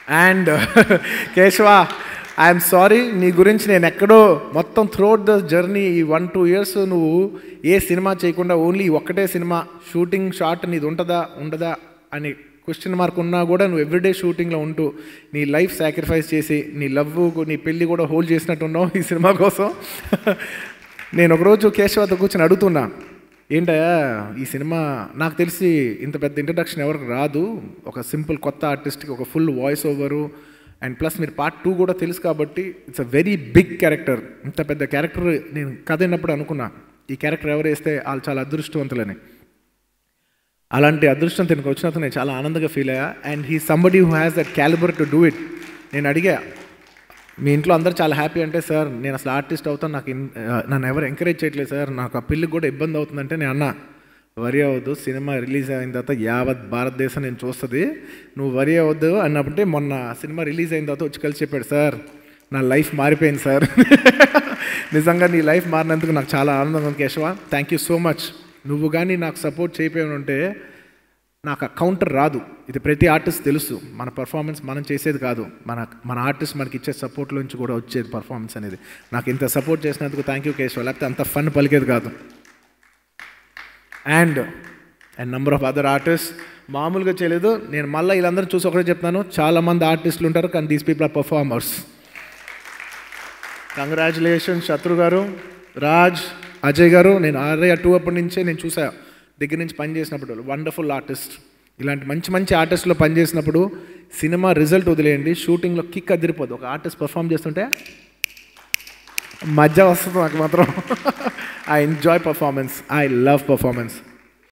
and Keshava I'm sorry నీ గురించి నేను ఎక్కడో మొత్తం త్రూఅవుట్ ద జర్నీ ఈ వన్ టూ ఇయర్స్ నువ్వు ఏ సినిమా చేయకుండా ఓన్లీ ఒక్కటే సినిమా షూటింగ్ షాట్ నీది ఉంటుందా ఉండదా అని క్వశ్చన్ మార్క్ ఉన్నా కూడా నువ్వు ఎవ్రీడే షూటింగ్లో ఉంటూ నీ లైఫ్ సాక్రిఫైస్ చేసి నీ లవ్ నీ పెళ్ళి కూడా హోల్డ్ చేసినట్టున్నావు ఈ సినిమా కోసం నేను ఒకరోజు కేశవతో కూర్చొని అడుగుతున్నా ఏంటయ్యా ఈ సినిమా నాకు తెలిసి ఇంత పెద్ద ఇంట్రడక్షన్ ఎవరికి రాదు ఒక సింపుల్ కొత్త ఆర్టిస్ట్కి ఒక full voice over and plus మీరు పార్ట్ టూ కూడా తెలుసు కాబట్టి it's a very big character ఇంత పెద్ద క్యారెక్టర్ నేను కథ విన్నప్పుడు అనుకున్నా ఈ క్యారెక్టర్ ఎవరు వేస్తే వాళ్ళు చాలా అదృష్టవంతులని అలాంటి అదృష్టం తనకు వచ్చినందుకు నేను చాలా ఆనందంగా ఫీల్ అయ్యా and he somebody who has that calibre to do it నేను అడిగా మీ ఇంట్లో అందరు చాలా హ్యాపీ అంటే సార్ నేను అసలు ఆర్టిస్ట్ అవుతాను నాకు ఇన్- ఆ, నన్ను ఎవరు ఎంకరేజ్ చేయట్లేదు సార్ నాకు ఆ పెళ్ళికి కూడా ఇబ్బంది అవుతుందంటే నేను అన్నా వరి అవ్వద్దు సినిమా రిలీజ్ అయిన తర్వాత యావత్ భారతదేశం నేను చూస్తుంది నువ్వు వరి అవ్వద్దు అన్నప్పుడే మొన్న సినిమా రిలీజ్ అయిన తర్వాత వచ్చి కలిసి చెప్పాడు సార్ నా లైఫ్ మారిపోయింది సార్ నిజంగా నీ లైఫ్ మారినందుకు నాకు చాలా ఆనందంగా ఉంది Keshava thank you so much నువ్వు కానీ నాకు సపోర్ట్ చేయకపోయి ఉంటే నాకు ఆ కౌంటర్ రాదు ఇది ప్రతి ఆర్టిస్ట్ తెలుసు మన పర్ఫార్మెన్స్ మనం చేసేది కాదు మన మన ఆర్టిస్ట్ మనకి ఇచ్చే సపోర్ట్ నుంచి కూడా వచ్చేది పర్ఫార్మెన్స్ అనేది నాకు ఇంత సపోర్ట్ చేసినందుకు థ్యాంక్ యూ కేశవ లేకపోతే అంత ఫన్ పలికేది కాదు and and number of other artist మామూలుగా చేయలేదు నేను మళ్ళీ వీళ్ళందరూ చూసి ఒకటే చెప్తాను చాలా మంది ఆర్టిస్టులు ఉంటారు కానీ these people are performers congratulation Shatru garu Raj Ajay గారు నేను ఆర్ఐ టూ అప్పటి నుంచే నేను చూసా దగ్గర నుంచి పని చేసినప్పుడు వండర్ఫుల్ ఆర్టిస్ట్ ఇలాంటి మంచి మంచి ఆర్టిస్ట్లో పనిచేసినప్పుడు సినిమా రిజల్ట్ వదిలేయండి షూటింగ్లో కిక్ అదిరిపోదు ఒక ఆర్టిస్ట్ పర్ఫామ్ చేస్తుంటే మజా వస్తుంది నాకు మాత్రం I enjoy performance I love performance